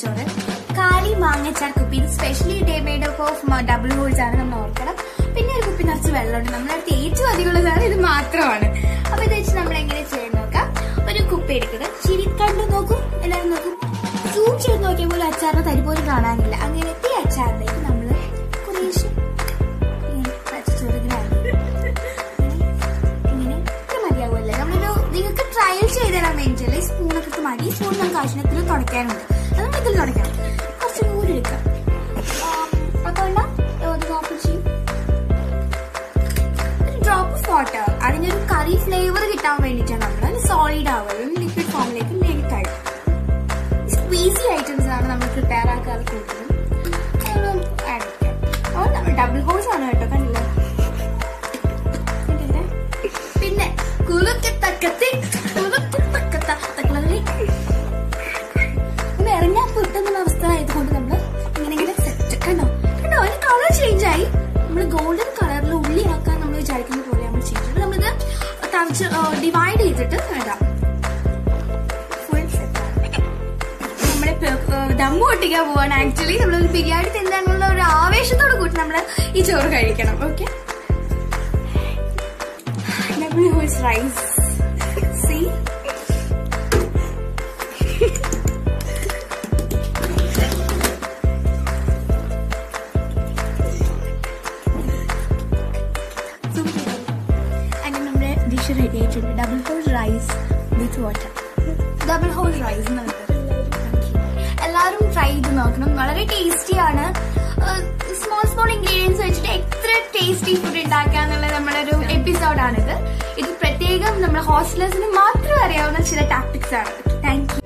തലച്ചോറ് കാലി മാങ്ങച്ചാർ കുപ്പി ഇത് specially day made of of double holes ആണ് നമ്മൾ ഓർക്കണം പിന്നെ ഒരു കുപ്പി നിറച്ച് വെള്ളമുണ്ട് നമ്മുടെ അടുത്ത് ഏറ്റവും അധികമുള്ളതാണ് ഇത് മാത്രമാണ് അപ്പൊ ഇത് വെച്ച് നമ്മൾ എങ്ങനെ ചെയ്യാൻ നോക്കാം ഒരു കുപ്പി എടുക്കുക ചിരി കണ്ടു നോക്കൂ എല്ലാവരും നോക്കൂ സൂം ചെയ്ത് നോക്കിയാൽ പോലും അച്ചാറിന് തരി പോലും കാണാനില്ല അങ്ങനത്തെ അച്ചാറിലേക്ക് നമ്മൾ കുറേശ്ശെ ഇങ്ങനെ വരച്ച് കൊടുക്കുന്നതാണ്. ഇങ്ങനെ ഇത് മതിയാവുമല്ലേ നമ്മളൊരു നിങ്ങൾക്ക് ട്രയൽ ചെയ്ത് തരാൻ വേണ്ടിയില്ല ഈ സ്പൂണൊക്കെ ഇട്ട് മതി സ്പൂൺ നമുക്ക് ആവശ്യത്തിന് തുടയ്ക്കാനുണ്ട് അത് നമ്മൾ ഇതിൽ തുടയ്ക്കണം കുറച്ച് കൂടി എടുക്കാം അതുകൊണ്ട് ഇത് ഓപ്പൺ ചെയ്യും ഒരു ഡ്രോപ്പ് ഓഫ് വാട്ടർ അതിനൊരു കറി ഫ്ലേവർ കിട്ടാൻ വേണ്ടിയിട്ടാണ് നമ്മൾ സോളിഡ് ആവുക ലിക്വിഡ് ഫോമിലേക്ക് മേക്ക് ആയിട്ട് സ്ക്വീസി ഐറ്റംസ് ആണ് നമ്മൾ പ്രിപ്പയർ ആക്കാറ് കൂടുതലും ആഡ് ചെയ്യാം അപ്പോൾ നമ്മൾ ഡബിൾ ഹോൾസ് ആണ് കേട്ടോ കണ്ടില്ലേ കണ്ടില്ലേ? പിന്നെ കുലുക്കത്തക്കത്തി കുലുക്കത്തക്കത്ത തക്കളി ഒന്ന് ഇറങ്ങാൻ പൊട്ടുന്ന അവസ്ഥ ആയതുകൊണ്ട് നമ്മൾ ഇങ്ങനെ ഇങ്ങനെ സെറ്റ് കണ്ടോ കണ്ടോ അതിന് കളർ ചേഞ്ച് ആയി നമ്മൾ ഗോൾഡൻ കളറിൽ ഉള്ളി ആക്കാൻ നമ്മൾ വിചാരിക്കുന്ന പോലെ നമ്മൾ ചെയ്തിട്ട് നമ്മളിത് തറച്ച് ഡിവൈഡ് ചെയ്തിട്ട് ഇടാം ഫുൾ സെറ്റ് നമ്മളെ ദമ്മ് പൊട്ടിക്കാൻ പോവാണ് ആക്ച്വലി നമ്മളൊരു ബിരിയാണി തിന്നാനുള്ള ഒരു ആവേശത്തോട് കൂട്ടി നമ്മൾ ഈ ചോറ് കഴിക്കണം ഓക്കെ ഡബിൾ ഹോൾസ് റൈസ് സി അങ്ങനെ നമ്മുടെ ഡിഷ് റെഡി ആയിട്ടുണ്ട് double hole rice with water double hole rice എന്ന് പറയുന്നത് എല്ലാവരും ട്രൈ ചെയ്ത് നോക്കണം വളരെ ടേസ്റ്റിയാണ് സ്മോൾ സ്മോൾ ഇൻഗ്രീഡിയൻസ് വെച്ചിട്ട് എത്ര ടേസ്റ്റി ഫുഡ് ഉണ്ടാക്കുക എന്നുള്ള നമ്മുടെ ഒരു എപ്പിസോഡാണിത് ഇത് പ്രത്യേകം നമ്മുടെ ഹോസ്റ്റലേഴ്സിന് മാത്രം അറിയാവുന്ന ചില ടാക്ടിക്സ് ആണ് താങ്ക് യു